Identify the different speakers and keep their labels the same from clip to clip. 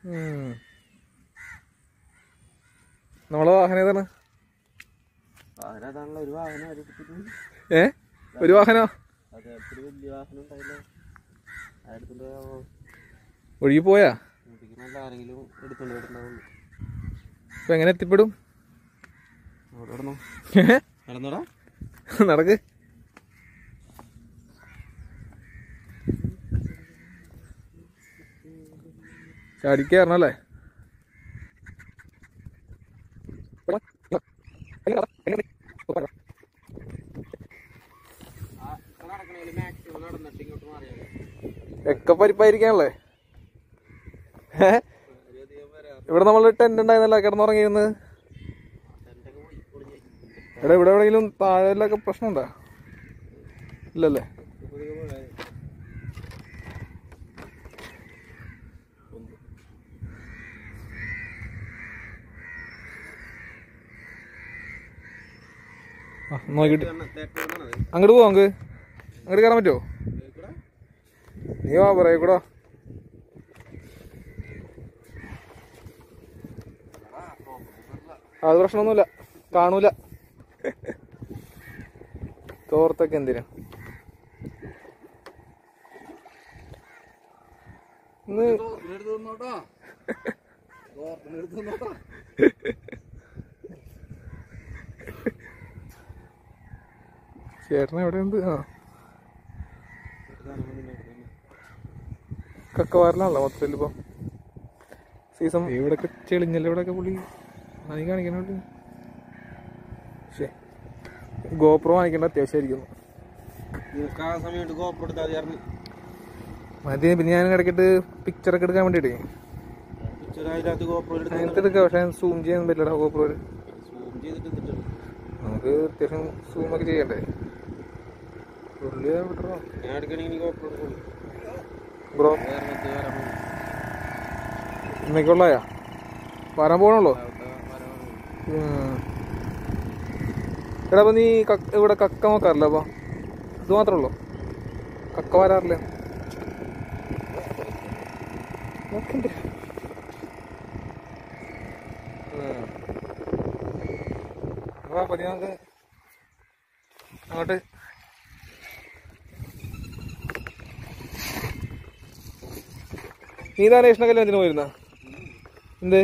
Speaker 1: ഉം. നമ്മളെ വാഹനം ഏതാണ്
Speaker 2: വാഹനം അതാണല്ലോ ഒരു വാഹനം എടുത്തിട്ട്
Speaker 1: ഏ ഒരു വാഹനോ
Speaker 2: അതെ ഒരു വലിയ വാഹനം ഉണ്ടായില്ലോ അതെടുത്തോണ്ട് പോയാ
Speaker 1: ഒഴുകി പോയാ
Speaker 2: നല്ല ആരെങ്കിലും എടുത്തോണ്ട് പോയിട്ടുണ്ടാവുള്ളൂ
Speaker 1: ഇപ്പൊ എങ്ങനെ എത്തിപ്പെടും
Speaker 2: അവിടെ കിടന്നോ
Speaker 1: ഏ?
Speaker 2: നടന്നോടാ
Speaker 1: നടക്ക് ചാടിക്കയറണല്ലേ
Speaker 2: നടക്കണേല് മാക്സിമം നടന്നിട്ട് ഇങ്ങോട്ട് മാറിയാലേ
Speaker 1: ഒക്കെ പരിപ്പായിരിക്കാണല്ലേ ഏ
Speaker 2: അധികം വരാം
Speaker 1: ഇവിടെ നമ്മൾ ടെന്റ് ഉണ്ടായിരുന്നല്ലോ കിടന്നുറങ്ങിയിരുന്നത്
Speaker 2: ടെൻ്റൊക്കെ പോയി പൊളിഞ്ഞ്
Speaker 1: എടാ ഇവിടെ എവിടെയെങ്കിലും താഴെല്ലൊക്കെ പ്രശ്നമുണ്ടോ ഇല്ലല്ലേ
Speaker 2: പുതിയ പോലെ
Speaker 1: ആ നോക്കിട്ട്
Speaker 2: തേട്ടത്
Speaker 1: അങ്ങോട്ട് പോവാ നമുക്ക് അങ്ങോട്ട് കയറാൻ പറ്റുമോ നീ വാ പറയ കൂടാ അത് പ്രശ്നമൊന്നുമില്ല കാണൂല തോർത്തൊക്കെ എന്തിനാ ഇന്ന്
Speaker 2: എടുത്ത് തന്നോട്ടാ എടുത്ത് തന്നോട്ടാ
Speaker 1: ചേട്ടൻ എവിടെ ഉണ്ട് ആ കക്കവാറിലാണല്ലോ മൊത്തത്തിൽ ഇപ്പൊ സീസൺ ഇവിടെയൊക്കെ ചെളിഞ്ഞല്ലോ ഇവിടെയൊക്കെ പുള്ളി നനി കാണിക്കണോട്ട് ശേ ഗോപ്രോ വാങ്ങിക്കേണ്ട അത്യാവശ്യമായിരിക്കുന്നു
Speaker 2: നിനക്ക് ആ സമയത്ത് ഗോപ്രോ എടുത്താൽ മതിയായിരുന്നു
Speaker 1: മതി പിന്നെ ഞാൻ ഇടയ്ക്കിട്ട് പിക്ചറൊക്കെ എടുക്കാൻ വേണ്ടിയിട്ടേ
Speaker 2: പിക്ചർ അതിനകത്ത് ഗോപ്രോ എടുത്ത്
Speaker 1: അങ്ങനത്തെ എടുക്കാം പക്ഷെ സൂം ചെയ്യാൻ പറ്റില്ലടാ ഗോപ്രോയിൽ
Speaker 2: സൂം ചെയ്തിട്ട് എടുത്തിട്ടുണ്ട്
Speaker 1: നമുക്ക് അത്യാവശ്യം സൂമൊക്കെ ചെയ്യണ്ടേ പുള്ളി വിട്ടോ
Speaker 2: ഞാൻ എടുക്കണമെങ്കിൽ ഗോപ്രോ എടുക്കുള്ളൂ
Speaker 1: ബ്രോ
Speaker 2: വേറെ മറ്റേ വരാൻ പോകും
Speaker 1: ഇന്നേക്കുള്ളയാ വരാൻ പോകണല്ലോ
Speaker 2: വരാൻ
Speaker 1: ഉം. എടാ അപ്പൊ നീ കക്ക- ഇവിടെ കക്ക നോക്കാറില്ല അപ്പൊ ഇത് മാത്രമേ ഉള്ളൂ കക്ക വരാറില്ല നോക്കണ്ടേ ഉം. വാ, പതി നമുക്ക് അങ്ങോട്ട് നീ ധാരേഷ്ണ കല്യാണത്തിന് പോയിരുന്ന എന്ത്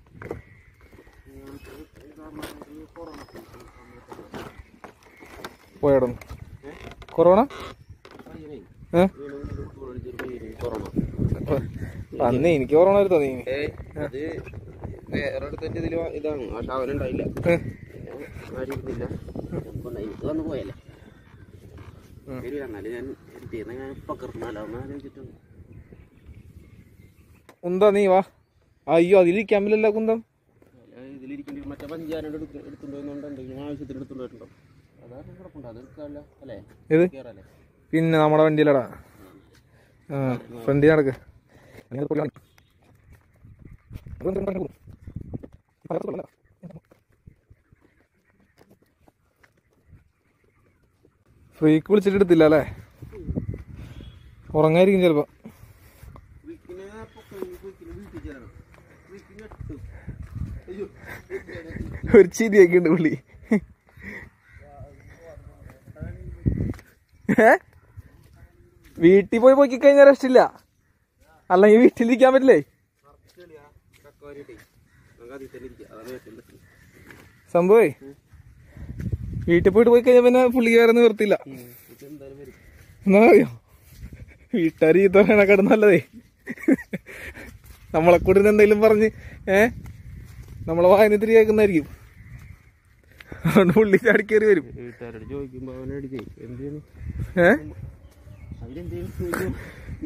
Speaker 1: പോയടന്നു കൊറോണ ഏ
Speaker 2: കൊറോണ
Speaker 1: അന്ന് എനിക്ക് കൊറോണ വരുത്തോ നീ
Speaker 2: ഏയ് അത് വേറെ അടുത്തന്റെ ഇതില് ഇതാണ് പക്ഷെ അവനുണ്ടായില്ല
Speaker 1: ഏ?
Speaker 2: ആരും ഇരുന്നില്ല ഇപ്പൊ എനിക്ക് വന്ന് പോയല്ലേ
Speaker 1: ഉം.
Speaker 2: ശരി എന്നാലും ഞാൻ എടുത്തിരുന്ന ഞാൻ പകർന്നാലോന്ന് ആലോചിച്ചിട്ടുണ്ട്
Speaker 1: കുന്ത നീ വാ അയ്യോ അതിലിരിക്കാൻ പറ്റില്ല കുന്തം
Speaker 2: അല്ല, ഇതിലിരിക്കേണ്ടി മറ്റേ പഞ്ചാരൻ്റെ എടുത്തുകൊണ്ട് പോകുന്നുണ്ട് എന്തെങ്കിലും ആവശ്യത്തിന് എടുത്തുകൊണ്ട് വരുന്നുണ്ടോ അതാണ് കിടപ്പുണ്ട് അത് എടുക്കാമല്ലോ അല്ലേ
Speaker 1: ഏത്
Speaker 2: കയറല്ലേ
Speaker 1: പിന്നെ നമ്മുടെ വണ്ടിയിലടാ ആ ഫ്രണ്ടിൽ നടക്ക് അങ്ങനെ പുള്ളി കാണിക്കും. അതുകൊണ്ട് ഇങ്ങോട്ട് പോകും. അകത്ത് കൊള്ളണ്ട. ഫ്രീക്ക് വിളിച്ചിട്ട് എടുത്തില്ല അല്ലേ ഉറങ്ങായിരിക്കും ചിലപ്പോ
Speaker 2: വിക്കിനെ പൊക്കം വിക്കിനെ വീട്ടിൽ ചേരണം വിക്കിനെ ഇട്ടു അയ്യോ
Speaker 1: ഒരു ചിരിയൊക്കെ ഉണ്ട് പുള്ളി ഏ? വീട്ടിൽ പോയി പോക്കി കഴിഞ്ഞാൽ റെസ്റ്റ് ഇല്ല അല്ലെങ്കിൽ വീട്ടിലിരിക്കാൻ പറ്റില്ലേ
Speaker 2: ചെളിയാ കക്കവാരിട്ടേ നമുക്ക് അതിൽ തന്നെ ഇരിക്കാം അതാണ് ഏറ്റവും ബെസ്റ്റ്
Speaker 1: സംഭവേ വീട്ടിൽ പോയിട്ട് പോയി കഴിഞ്ഞാൽ പിന്നെ പുള്ളി കയറി നിവർത്തില്ല
Speaker 2: ഇത് എന്തായാലും വരും
Speaker 1: എന്നാ അറിയോ വീട്ടുകാർ ഈ പറയണ കിടന്നല്ലതേ നമ്മളെ കൂടി എന്തെങ്കിലും പറഞ്ഞ് ഏ നമ്മളെ വായന തിരി കേൾക്കുന്നതായിരിക്കും അതുകൊണ്ട് പുള്ളി ചാടി കയറി വരും
Speaker 2: വീട്ടുകാരോട് ചോദിക്കുമ്പോൾ അവനെ അടിച്ചേ എന്ത് ചെയ്യുന്നു
Speaker 1: ഏ
Speaker 2: അവരെന്ത് ചെയ്യുന്നു ചോദിക്കും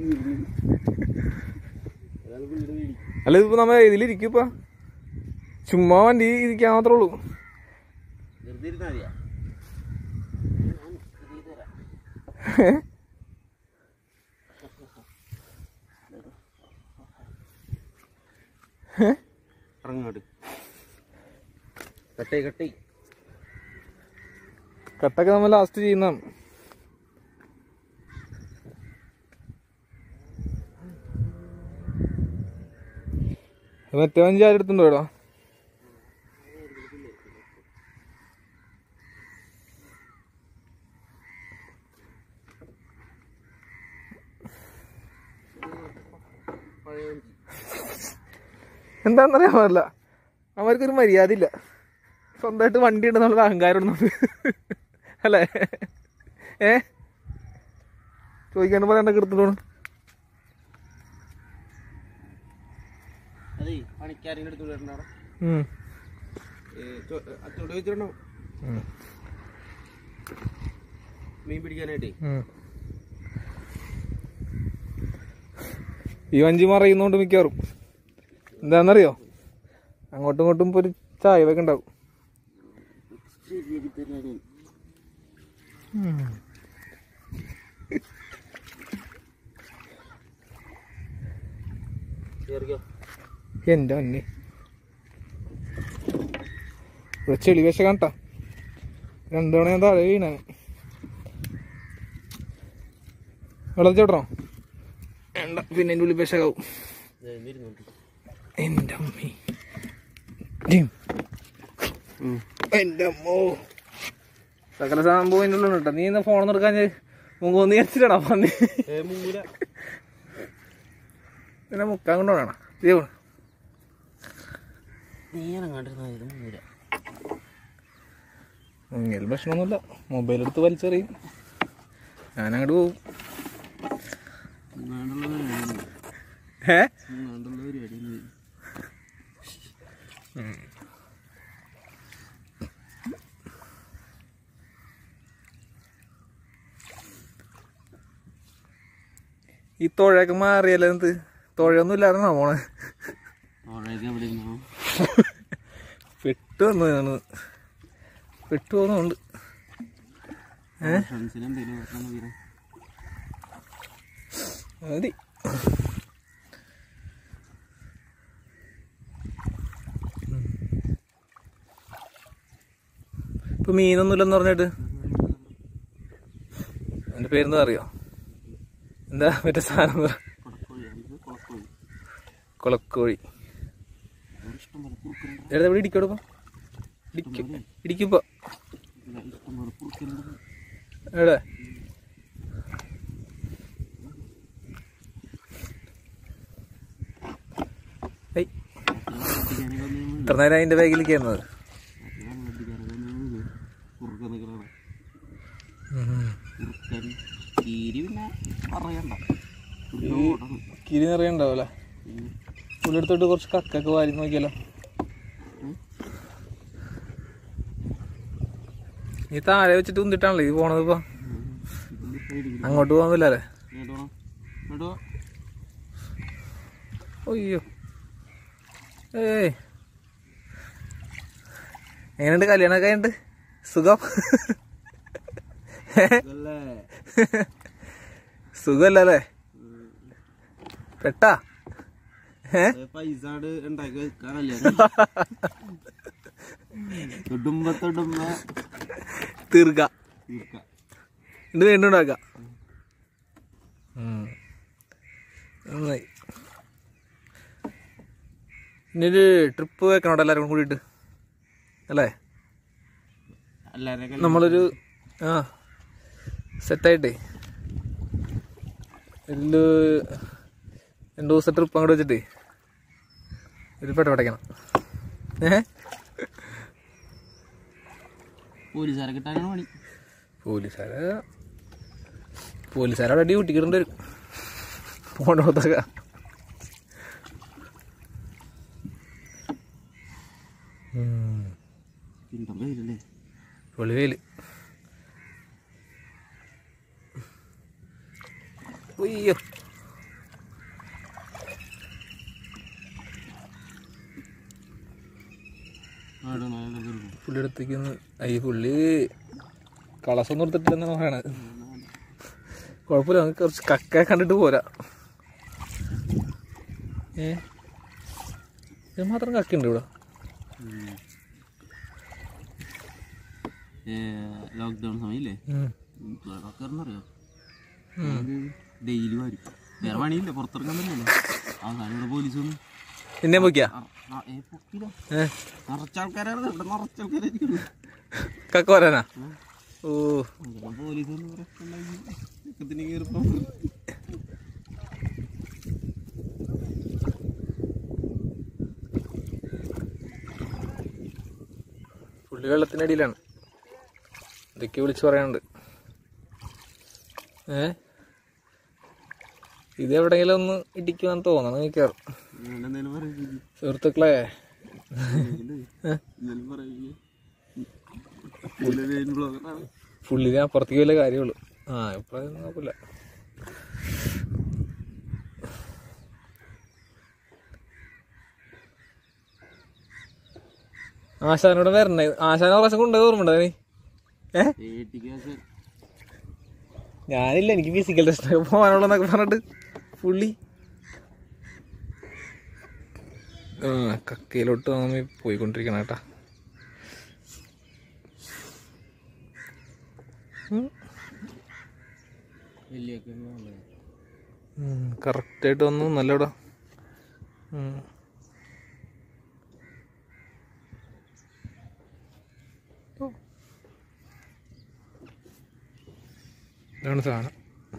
Speaker 2: അതാണ് വീട് വീടി
Speaker 1: അല്ല ഇതിപ്പോ നമ്മ ഇതിലിരിക്കും ഇപ്പൊ ചുമ്മാ വണ്ടി ഇരിക്കാൻ മാത്രമേ ഉള്ളൂ
Speaker 2: വെറുതെ ഇരുന്നാ മതിയാ ഞാൻ ഇത് തരാം
Speaker 1: ഏ? ഏ?
Speaker 2: ഇറങ്ങാട് കട്ടേ കട്ടേ
Speaker 1: കട്ടൊക്കെ നമ്മൾ ലാസ്റ്റ് ചെയ്യുന്നതാണ് മറ്റേ വഞ്ചി ആരെടുത്തുണ്ടോ ഇവിടെ
Speaker 2: പഴയ വഞ്ചി
Speaker 1: എന്താണെന്നറിയാൻ പാടില്ല അവർക്കൊരു മര്യാദ ഇല്ല സ്വന്തമായിട്ട് വണ്ടി ഉണ്ടെന്നുള്ള അഹങ്കാരം ഉണ്ടെന്നുണ്ട് അല്ലേ ഏ ചോദിക്കാണ്ട് പറയാൻ എടുത്തോളൂ
Speaker 2: അതേ പണിക്കാരിൻ്റെ അടുത്ത് വിടണ്ട അവിടെ അച്ചോട്ട് വെച്ചിട്ടുണ്ടോ മീൻ പിടിക്കാനായിട്ടേ
Speaker 1: ഈ വഞ്ചി മറയുന്നോണ്ട് മിക്കവാറും എന്താണെന്നറിയോ അങ്ങോട്ടും ഇങ്ങോട്ടും ഇപ്പൊ ഒരു ചായവൊക്കെ ഉണ്ടാവും
Speaker 2: ശരിയാക്കി തരാണ് കേറിക്കോ
Speaker 1: എൻ്റെ അന്നി ഇവിടെ ചെളി വിശ കണ്ടാ രണ്ടു തവണ ഞാൻ താഴെ വീണ വെള്ളത്തിടണോ വേണ്ട പിന്നെ എൻ്റെ ഉള്ളിൽ വിശകാവും
Speaker 2: ഇരുന്നുണ്ട്
Speaker 1: എൻ്റെ അമ്മി ഡിം. എൻ്റെ അമ്മോ സകല സംഭവം എൻ്റെ ഉള്ളിൽ കേട്ടോ നീ ഇന്ന് ഫോൺ എടുക്കാൻ മുങ്ങോന്ന് വിചാരിച്ചിട്ടാണോ പന്നി
Speaker 2: ഏ മൂല
Speaker 1: പിന്നെ മുക്കാൻ കൊണ്ടുപോകണം ഇതേ
Speaker 2: നീയാണ് കണ്ടിരുന്നത് ഇത് മൂല
Speaker 1: മുങ്ങിയാൽ പ്രശ്നമൊന്നുമില്ല മൊബൈൽ എടുത്ത് വലിച്ചെറിയും ഞാനങ്ങോട്ട് പോവും
Speaker 2: വേണ്ടുള്ള പരിപാടി
Speaker 1: ഏ
Speaker 2: വേണ്ടുള്ള പരിപാടി
Speaker 1: ഈ തുഴയൊക്കെ മാറിയല്ലേ എന്ത് തുഴയൊന്നും ഇല്ലായിരുന്നോ മോളെ
Speaker 2: അവിടേക്ക് എവിടെ ഇരുന്നോ
Speaker 1: പെട്ടു വന്നു ഞാൻ പെട്ടു പോകുന്നുണ്ട്
Speaker 2: ഫ്രണ്ട്സിന് എന്തെങ്കിലും ഓർക്കണം തീരെ
Speaker 1: മതി ഇപ്പൊ മീനൊന്നുമില്ലെന്ന് പറഞ്ഞിട്ട് എന്റെ പേരെന്താ അറിയോ എന്താ മറ്റേ സാധനം പറ
Speaker 2: കുളക്കോഴി ഇത് കുളക്കോഴി
Speaker 1: കുളക്കോഴി
Speaker 2: ഇവിടെ ഇഷ്ടം പോലെ കുറുക്കലുണ്ട്
Speaker 1: എവിടെ ഇവിടെ ഇടിക്കോടെ ഇപ്പൊ ഇടിക്കും ഇടിക്കുമ്പോ
Speaker 2: ഇവിടെ ഇഷ്ടം പോലെ കുറുക്കലുണ്ട്
Speaker 1: എവിടെ ഏയ്
Speaker 2: വെട്ടിക്കാനൊക്കെ വന്നു
Speaker 1: ഇത്ര നേരം അതിന്റെ ബാഗിലേക്ക് ആയിരുന്നത്
Speaker 2: വെട്ടിക്കാനൊക്കെ വന്നു കുറുക്കൻ നിൽക്കണ കുറുക്കൻ കീരി പിന്നെ പറയണ്ട കുറുക്കൻ ഓടണം
Speaker 1: കിരി നിറയുണ്ടാവൂല
Speaker 2: പിന്നെ
Speaker 1: പുള്ളിയെടുത്തോട്ട് കുറച്ച് കക്കൊക്കെ വാരി നോക്കിയാലോ
Speaker 2: ഉം.
Speaker 1: നീ താഴെ വെച്ചിട്ട് ഉന്തിട്ടാണല്ലോ ഈ പോണത് ഇപ്പൊ
Speaker 2: ഇതിന്റെ സൈഡിൽ
Speaker 1: അങ്ങോട്ട് പോകാൻ പറ്റില്ലേ
Speaker 2: ഇങ്ങോട്ട് വേണം ഇങ്ങോട്ട് വാ.
Speaker 1: അയ്യോ ഏയ് എങ്ങനെയുണ്ട് കല്യാണമൊക്കെ ഉണ്ട് സുഖം
Speaker 2: ഇതല്ലേ
Speaker 1: സുഖമല്ലേ പെട്ടാ ഏ
Speaker 2: അത് പൈസ ആട് ഉണ്ടാക്കി വെക്കാനല്ലേ തൊടുമ്പ തൊടുമ്പ
Speaker 1: തീർക്ക
Speaker 2: തീർക്കാം
Speaker 1: ഇത് വീണ്ടും ഉണ്ടാക്കാം നന്നായി ഇനി ഒരു ട്രിപ്പ് വെക്കണോട്ടോ എല്ലാവരും കൂടിയിട്ട് അല്ലേ
Speaker 2: എല്ലാവരെയൊക്കെ
Speaker 1: നമ്മളൊരു ആ സെറ്റായിട്ടേ ഒരു രണ്ട് ദിവസം ട്രിപ്പ് അങ്ങോട്ട് വെച്ചിട്ടേ ഒരു പെട്ട പടയ്ക്കണം ഏ
Speaker 2: പോലീസുകാരെ കിട്ടാനാണ് പണി
Speaker 1: പോലീസുകാരെ പോലീസുകാരവിടെ അടി കുട്ടിക്കിടേണ്ടി വരും പോണോത്തൊക്കെ
Speaker 2: കിണ്ടം പേരല്ലേ
Speaker 1: പൊളിവേല് ഉയ്യോ
Speaker 2: ആടെ നല്ല തീർക്കും
Speaker 1: പുള്ളി എടുത്തേക്ക് ഈ പുള്ളി കളസൊന്നും എടുത്തിട്ടില്ലെന്നാണ് പറയണത് കുഴപ്പമില്ല നമുക്ക് കുറച്ച് കക്ക കണ്ടിട്ട് പോരാ ഏ ഇത് മാത്രം കക്കുണ്ട് ഇവിടെ
Speaker 2: ലോക്ക്ഡൗൺ സമയല്ലേ
Speaker 1: ഉം.
Speaker 2: അറിയോ ഡെയിലി വരും വേറെ പണിയില്ല പുറത്തിറങ്ങാൻ പറ്റില്ല അവസാനം ഇവിടെ പോലീസ് വന്നു
Speaker 1: നിന്നെ പൊക്കിയാ ഏ
Speaker 2: നിറച്ച ആൾക്കാരാണ് ഇവിടെ നിറച്ച ആൾക്കാരായിരിക്കും
Speaker 1: കക്ക വരാനാ ഓ
Speaker 2: പോലീസ് ചെക്കത്തിന് കയറിപ്പോ
Speaker 1: പുള്ളി വെള്ളത്തിനടിയിലാണ് ഇതൊക്കെ വിളിച്ചു പറയാനുണ്ട് ഏ ഇത് എവിടെയെങ്കിലും ഒന്ന് ഇടിക്കുവാന്ന് തോന്നണം മിക്കവാറും
Speaker 2: ഞാൻ എന്തേലും പറയും
Speaker 1: സുഹൃത്തുക്കളെ
Speaker 2: എന്തേലും പറയും പുള്ളിയുടെ ബ്ലോഗറാണ്
Speaker 1: പുള്ളിനെ അപ്പുറത്തേക്ക് വല്ല കാര്യമുള്ളൂ ആ ഇപ്പൊ നോക്കില്ല ആശാനോട് വരണേ ആശാന പ്രാവശ്യം കൊണ്ടുപോയി ഓർമ്മണ്ടോ നീ ഏ
Speaker 2: ഏട്ടിക്കാശ്
Speaker 1: ഞാനില്ല എനിക്ക് ഫിസിക്കൽ ടെസ്റ്റ് പോകാനുള്ളതെന്നൊക്കെ പറഞ്ഞിട്ട് പുള്ളി ആ കക്കയിലോട്ട് നമ്മ പോയിക്കൊണ്ടിരിക്കണം കേട്ടാ
Speaker 2: വലിയൊക്കെ
Speaker 1: കറക്റ്റായിട്ട് വന്നു നല്ലവിടെ ഇതാണ് സാധനം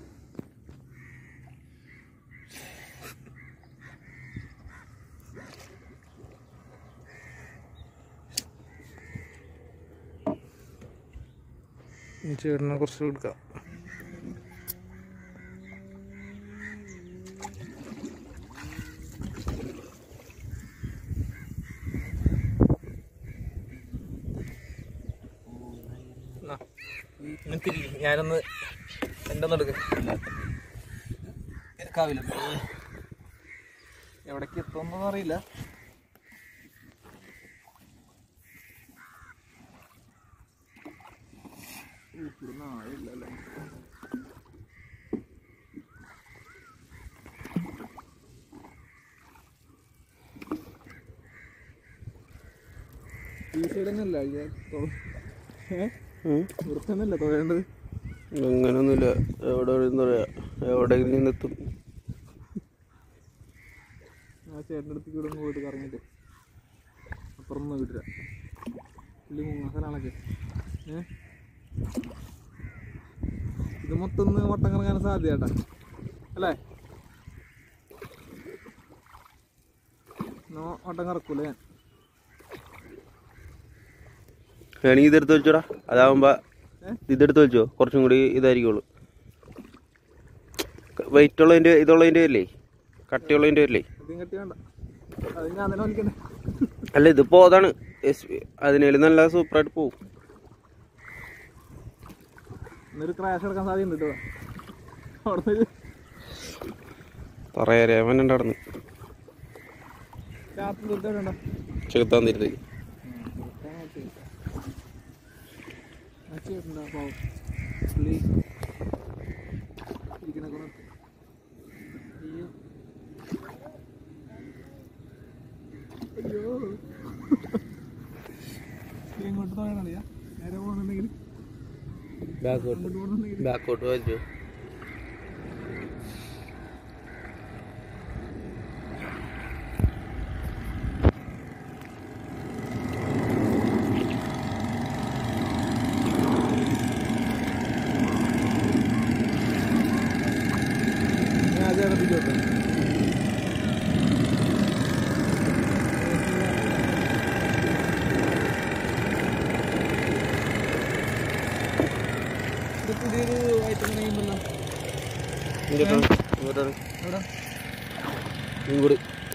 Speaker 1: ഈ ചേട്ടനെ കുറച്ച് കൊടുക്കാം എന്നാ, ഇങ്ങ് തിരി. ഞാനൊന്ന് എൻ്റെ ഒന്ന് എടുക്ക കാവില്ല എവിടേക്ക് എത്തുമെന്നൊന്നും അറിയില്ല ഇവിടുന്ന് ആളില്ലല്ലേ. ഈ സൈഡ് തന്നെയല്ല പുറത്തന്നല്ല തൊഴേണ്ടത്
Speaker 2: അങ്ങനൊന്നുമില്ല എവിടെ എന്താ പറയാ എവിടെയെങ്കിലും നിന്നെത്തും
Speaker 1: ആ ചേട്ടൻ്റെ അടുത്തേക്ക് ഇവിടെ ഒന്ന് പോയിട്ട് കറങ്ങിയിട്ട് അപ്പുറം നിന്ന് വിട്ടില്ല പുള്ളി മുങ്ങാസലാണൊക്കെ ഏ ഇത് മൊത്തം ഒന്ന് വട്ടം കറങ്ങാൻ സാധ്യതയാട്ടാ അല്ലേ നോ വട്ടം കറക്കൂലേ ഞാൻ
Speaker 2: വേണമെങ്കിൽ ഇതെടുത്ത് വെച്ചോടാ അതാവുമ്പോ
Speaker 1: ഏ?
Speaker 2: ഇതെടുത്ത് വെച്ചോ കുറച്ചും കൂടി ഇതായിരിക്കുള്ളൂ വെയിറ്റ് ഉള്ളതിന്റെ ഇതുള്ളതിന്റെ അല്ലേ കട്ടിയുള്ളതിന്റെ അല്ലേ
Speaker 1: ഇതും കെട്ടി വേണ്ട അത് ഞാൻ തന്നെ വലിക്കണ്ടേ
Speaker 2: അല്ല ഇതിപ്പോ അതാണ് അതിനേലും നല്ല സൂപ്പറായിട്ട് പോവും
Speaker 1: ഇന്നൊരു ക്രാഷ് എടുക്കാൻ സാധ്യതയുണ്ട് കേട്ടോ അവിടെ നിന്ന്
Speaker 2: പറയാൻ നടന്നു
Speaker 1: രാത്രി തീർച്ചയായിട്ടും വേണ്ട
Speaker 2: ചെറുത്താൻ തരുന്നത്
Speaker 1: ചേട്ടൻ്റെ പാവം പുള്ളി ഇരിക്കണൊക്കെ നിർത്തി അയ്യോ അയ്യോ നീ എങ്ങോട്ട് തോന്നണിയാ നേരെ പോകണമെന്നുണ്ടെങ്കിൽ
Speaker 2: ബാക്കോട്ട്
Speaker 1: അങ്ങോട്ട് പോകണമെന്നുണ്ടെങ്കിൽ
Speaker 2: ബാക്കോട്ട് വലിച്ചു
Speaker 1: ഞാൻ അതേ കത്തിച്ചോട്ടെ ഇത് പുതിയൊരു ഐറ്റം നെയ്യുമല്ലോ
Speaker 2: ഇങ്ങോട്ടാണ്
Speaker 1: എവിടെ
Speaker 2: ഇങ്ങോട്ട്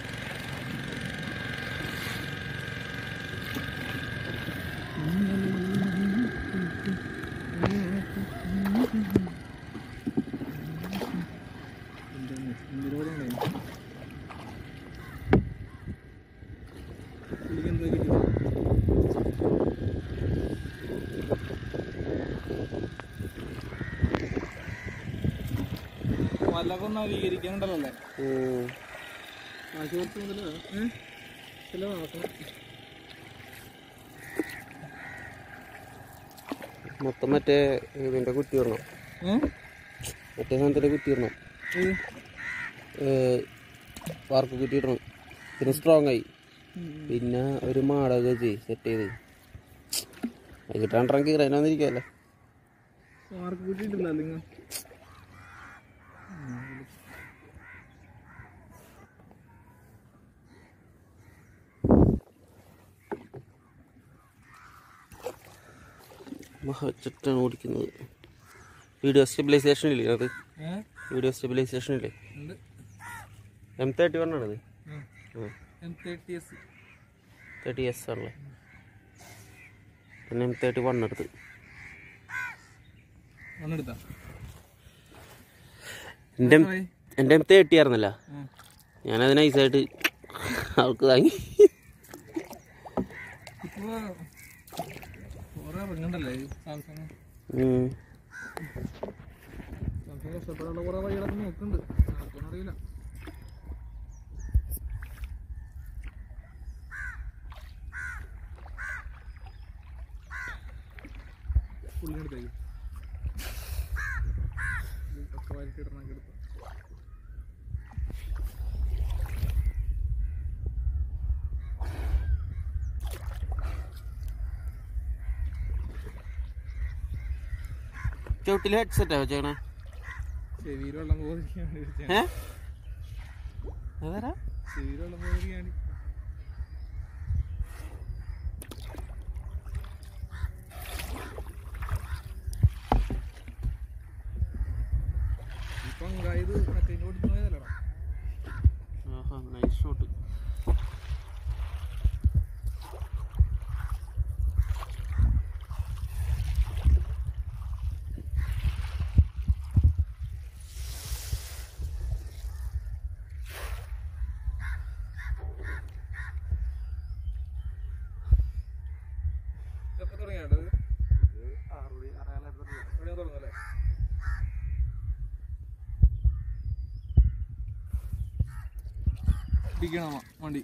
Speaker 1: വല്ലതും നവീകരിക്കാനുണ്ടല്ലോ അല്ലേ കാശ് കുറച്ച് മുതല് ഏഹ് ചില നോക്കണം
Speaker 2: മൊത്തം മറ്റേ ഇതിന്റെ കുറ്റി ഇടണം
Speaker 1: ഏഹ്
Speaker 2: മറ്റേ സാധനത്തിന്റെ കുറ്റി ഇടണം
Speaker 1: ഏത്
Speaker 2: വാർക്ക് കുറ്റി ഇടണം പിന്നെ സ്ട്രോങ് ആയി പിന്നെ ഒരു മാടൊക്കെ വെച്ച് സെറ്റ് ചെയ്ത് കിട്ടാണ്ടിറങ്ങി കീറാനൊന്നിരിക്കുമല്ലേ
Speaker 1: മാർക്ക് കിട്ടിയിട്ടില്ല അല്ലെങ്കിൽ
Speaker 2: വെച്ചിട്ടാണ് ഓടിക്കുന്നത് വീഡിയോ സ്റ്റെബിലൈസേഷൻ ഇല്ലേ അത്
Speaker 1: ഏഹ്
Speaker 2: വീഡിയോ സ്റ്റെബിലൈസേഷൻ ഇല്ലേ
Speaker 1: ഉണ്ട്
Speaker 2: എം തേർട്ടി വൺ ആണത്
Speaker 1: M thirty S
Speaker 2: thirty S ആണല്ലേ പിന്നെ എം തേർട്ടി വൺ എടുത്ത്
Speaker 1: ഒന്നെടുത്താ
Speaker 2: എൻ്റെ എൻ്റെ എം തേർട്ടി ആയിരുന്നല്ല ഞാനത് നൈസായിട്ട് അവൾക്ക് താങ്ങി
Speaker 1: ഇപ്പോൾ കുറെ ഇറങ്ങണ്ടല്ലേ ഈ സാംസങ്
Speaker 2: ഉം.
Speaker 1: സാംസങ് കഷ്ടപ്പെടാനുള്ള കുറെ വഴികളൊക്കെ നോക്കുന്നുണ്ട് നടക്കുമെന്ന് അറിയില്ല പുള്ളിനടുത്തേക്ക് പക്കവായിട്ട് ഇടണൊക്കെ എടുത്തു
Speaker 2: ചവിട്ടിൽ ഹെഡ്സെറ്റാ വെച്ചേക്കണേ
Speaker 1: ചെവിയിൽ വെള്ളം പോകാതിരിക്കാൻ വേണ്ടി
Speaker 2: ഏ അതാരാ
Speaker 1: ചെവിയിൽ വെള്ളം പോകാതിരിക്കാൻ വേണ്ടി ഇപ്പം ഇത് മറ്റേ ഓടിച്ചു പോയതല്ലടാ
Speaker 2: ആഹാ നൈസ് ഷോട്ട്
Speaker 1: എപ്പോൾ തുടങ്ങിയാട്ടത് എവിടെയാ തുടങ്ങല്ലേ ഇടിക്കണം വണ്ടി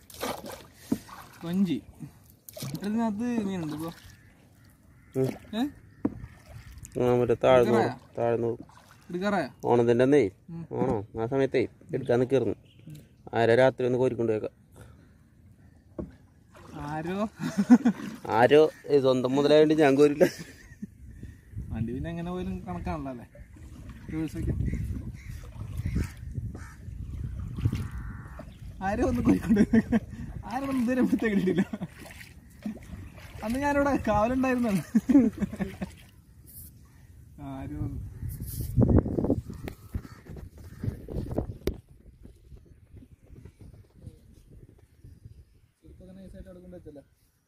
Speaker 1: വഞ്ചി ഇതിനകത്ത് മീനുണ്ട് ഇപ്പൊ ഏ
Speaker 2: ആ മറ്റേ താഴ്ന്നു താഴ്ന്നു
Speaker 1: എടുക്കാറായ
Speaker 2: ഓണത്തിൻ്റെ അന്നേ ഓണോ ആ സമയത്തേ എടുക്കാൻ നിൽക്കായിരുന്നു ആരാ രാത്രി ഒന്ന് കോരിക്കൊണ്ട് പോയേക്കാം
Speaker 1: ആരോ
Speaker 2: ആരോ ഈ സ്വന്തം മുതലായതുകൊണ്ട് ഞാൻ കോരില്ല
Speaker 1: വണ്ടി പിന്നെ എങ്ങനെ പോയാലും കണക്കാണല്ലോ അല്ലേ റൂൾസ് ഒക്കെ ആരോ ഒന്ന് കോഴിക്കൊണ്ട് ആരും ഒന്നും ഇതുവരെ പിടുത്തം കിട്ടിയില്ല അന്ന് ഞാനിവിടെ കാവലുണ്ടായിരുന്നാണ് ആരും ഒന്ന് ചെരുപ്പൊക്കെ നൈസായിട്ട് അവിടെ കൊണ്ട് വെച്ചല്ലേ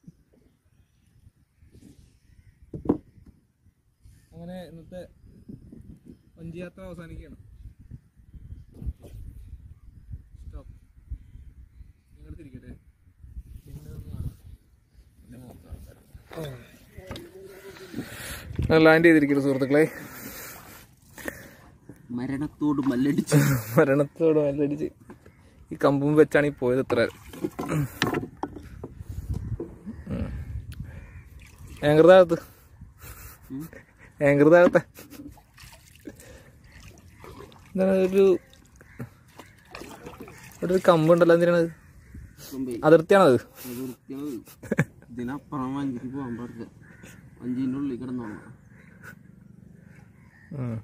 Speaker 1: അങ്ങനെ ഇന്നത്തെ വഞ്ചിയാത്ര അവസാനിക്കുകയാണ് സ്റ്റോപ്പ് നിങ്ങൾ തിരിക്കട്ടെ ലാൻഡ് ചെയ്തിരിക്കുന്നു സുഹൃത്തുക്കളെ
Speaker 2: മരണത്തോട് മല്ലടിച്ച്
Speaker 1: മരണത്തോട് മല്ലടിച്ച് ഈ കമ്പും വെച്ചാണ് ഈ പോയത് ഇത്ര ഏങ്കൃതാകത്ത് ഏങ്കൃതാകത്തെ എന്താണ് ഒരു ഇവിടെ ഒരു കമ്പുണ്ടല്ലോ എന്തിനാണത് അതിർത്തിയാണത്
Speaker 2: അത് വൃത്തിയാണത് ഇതിനപ്പുറം വഞ്ചിക്ക് പോകാൻ പാടില്ല വഞ്ചിൻ്റെ ഉള്ളിൽ കിടന്നോളാം
Speaker 1: ഉം.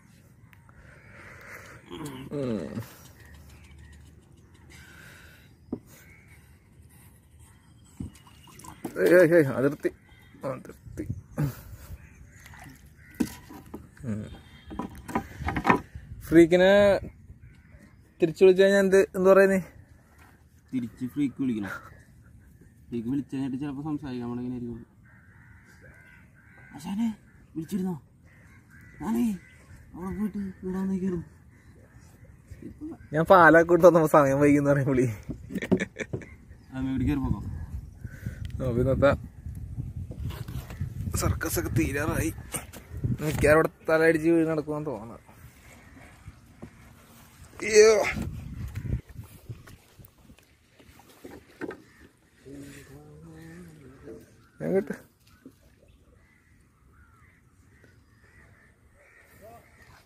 Speaker 1: ഉം. ഏയ് ഏയ് ഏയ് അതിർത്തി അതിർത്തി ഉം. ഫ്രീക്കിനെ തിരിച്ചു വിളിച്ചു കഴിഞ്ഞാൽ എന്ത് എന്ത് പറയുന്നേ
Speaker 2: തിരിച്ച് ഫ്രീക്ക് വിളിക്കണം ഫ്രീക്ക് വിളിച്ചു കഴിഞ്ഞിട്ട് ചിലപ്പോൾ സംസാരിക്കാൻ നമ്മളിങ്ങനെ ആയിരിക്കും ആശാനെ വിളിച്ചിരുന്നോ ഞാനേ അവിടെ പോയിട്ട് ഇവിടെ വന്നേക്കായിരുന്നു
Speaker 1: ഞാൻ പാലാക്ക് വിട്ട് വന്നപ്പോ സമയം വൈകുന്ന പറയും വിളി
Speaker 2: അത് വീട് കയറി പോകാം
Speaker 1: അപ്പൊ ഇന്നത്തെ സർക്കസ് ഒക്കെ തീരാറായി മിക്കവാറും ഇവിടെ തലയടിച്ച് വീട് നടക്കുമെന്ന് തോന്നുന്നത് അയ്യോ ഞാൻ കേട്ട്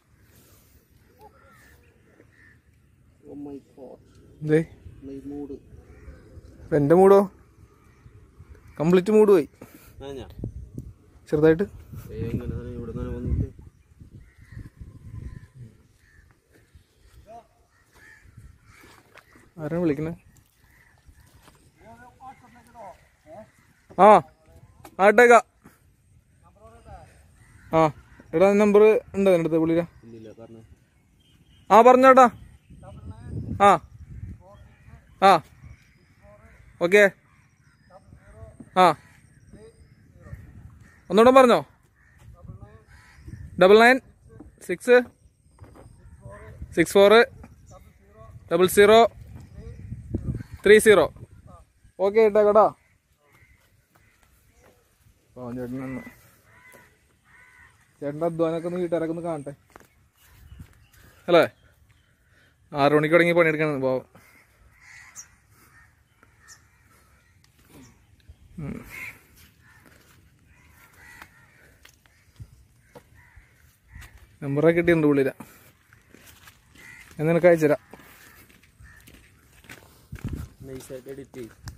Speaker 2: ഓ മൈ ഗോഡ്
Speaker 1: എന്തേ
Speaker 2: മൂഡ്
Speaker 1: അപ്പം എൻ്റെ മൂടോ കംപ്ലീറ്റ് മൂഡ് പോയി
Speaker 2: ആ ഞാൻ
Speaker 1: ചെറുതായിട്ട്
Speaker 2: ഏ ഇങ്ങനെ തന്നെ ഇവിടെ തന്നെ വന്നിട്ട്
Speaker 1: ആരാണ് വിളിക്കണേ ആ ആട്ടേക്ക ആ എടാ നമ്പർ ഉണ്ട് എൻ്റെ അടുത്ത് പുള്ളിയുടെ
Speaker 2: ഇല്ലില്ല പറഞ്ഞു
Speaker 1: ആ പറഞ്ഞോട്ടാ ആ ആ ഓക്കെ ആ ഒന്നുകൂടെ പറഞ്ഞോ double nine six six four double zero three zero okay ഇട്ടേക്കടാ ഓ ചേട്ടൻ ഒന്ന് ചേട്ടൻ്റെ അധ്വാനമൊക്കെ ഒന്ന് വീട്ടുകാരൊക്കെ ഒന്ന് കാണട്ടെ അല്ലേ ആറ് മണിക്ക് തുടങ്ങി പണിയെടുക്കണം പാവം ഉം. നമ്പറൊക്കെ കിട്ടിയിട്ടുണ്ട് പുള്ളിര ഞാൻ നിനക്ക് അയച്ചുതരാം
Speaker 2: നൈസായിട്ട് എഡിറ്റ് ചെയ്യും